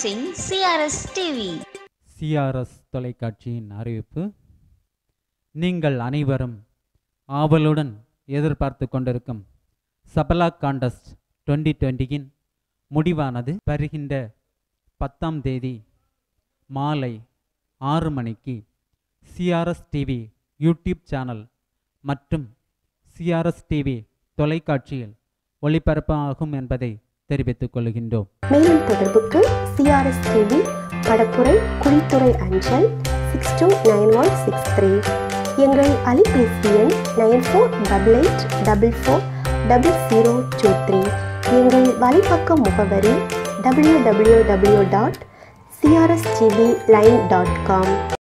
watching CRS TV. CRS தொலைக்காட்சியின் அறிவிப்பு நீங்கள் அனைவரும் ஆவலுடன் எதிர்பார்த்து கொண்டிருக்கும் சபலா காண்டஸ்ட் டுவெண்ட்டி டுவெண்ட்டியின் முடிவானது வருகின்ற பத்தாம் தேதி மாலை ஆறு மணிக்கு சிஆர்எஸ் டிவி யூடியூப் சேனல் மற்றும் சிஆர்எஸ் டிவி தொலைக்காட்சியில் ஒளிபரப்பாகும் என்பதை தெரிவித்துக் கொள்கின்றோம் மேலும் தொடர்புக்கு சிஆர்எஸ் டிவி படப்புரை குழித்துறை அஞ்சல் six two nine one six three எங்கள் அலைபேசி எண் nine four double eight double four double zero two three எங்கள் வலைப்பக்க முகவரி W W W dot CRS TV line dot com